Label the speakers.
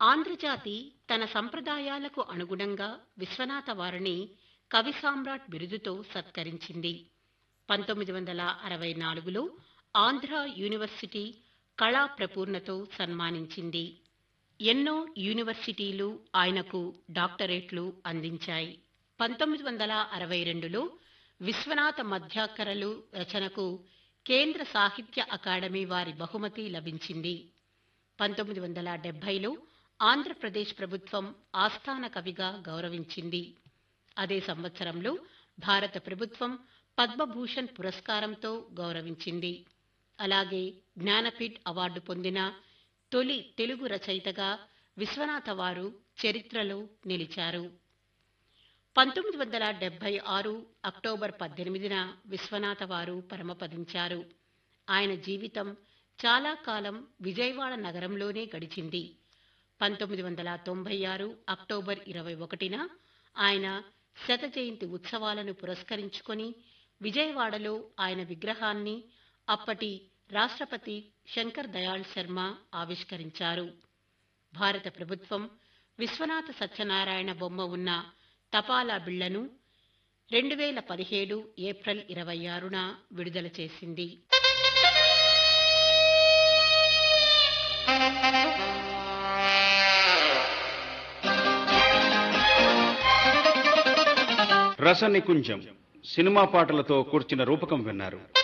Speaker 1: ఆంధ్రజాతి తన సంప్రదాయాలకు అనుగుణంగా విశ్వనాథ వారిని కవి సామ్రాట్ బిరుదుతో సత్కరించింది పంతొమ్మిది వందల అరవై నాలుగులో ఆంధ్ర యూనివర్సిటీ కళా ప్రపూర్ణతో సన్మానించింది ఎన్నో యూనివర్సిటీలు ఆయనకు డాక్టరేట్లు అందించాయి పంతొమ్మిది వందల అరవై రెండులో విశ్వనాథ మధ్యాకరలు రచనకు కేంద్ర సాహిత్య అకాడమీ వారి బహుమతి లభించింది పంతొమ్మిది వందల డెబ్బైలో ఆంధ్రప్రదేశ్ ప్రభుత్వం ఆస్థాన కవిగా గౌరవించింది అదే సంవత్సరంలో భారత ప్రభుత్వం పద్మభూషణ్ పురస్కారంతో గౌరవించింది అలాగే జ్ఞానపీఠ్ అవార్డు పొందిన తొలి తెలుగు రచయితగా విశ్వనాథ వారు చరిత్రలో నిలిచారు పంతొమ్మిది వందల డెబ్బై ఆరు అక్టోబర్ పద్దెనిమిదిన విశ్వనాథ వారు పరమపదించారు ఆయన జీవితం చాలా కాలం విజయవాడ నగరంలోనే గడిచింది పంతొమ్మిది వందల తొంభై ఆరు అక్టోబర్ ఇరవై ఒకటిన ఆయన శత జయంతి ఉత్సవాలను పురస్కరించుకొని విజయవాడలో ఆయన విగ్రహాన్ని అప్పటి రాష్ట్రపతి శంకర్ దయాళ్ శర్మ ఆవిష్కరించారు భారత ప్రభుత్వం విశ్వనాథ సత్యనారాయణ బొమ్మ ఉన్న తపాలా బిళ్లను రెండు వేల పదిహేడు ఏప్రిల్ ఇరవై ఆరున విడుదల చేసింది
Speaker 2: రసనికుంజం సినిమా పాటలతో కూర్చిన రూపకం విన్నారు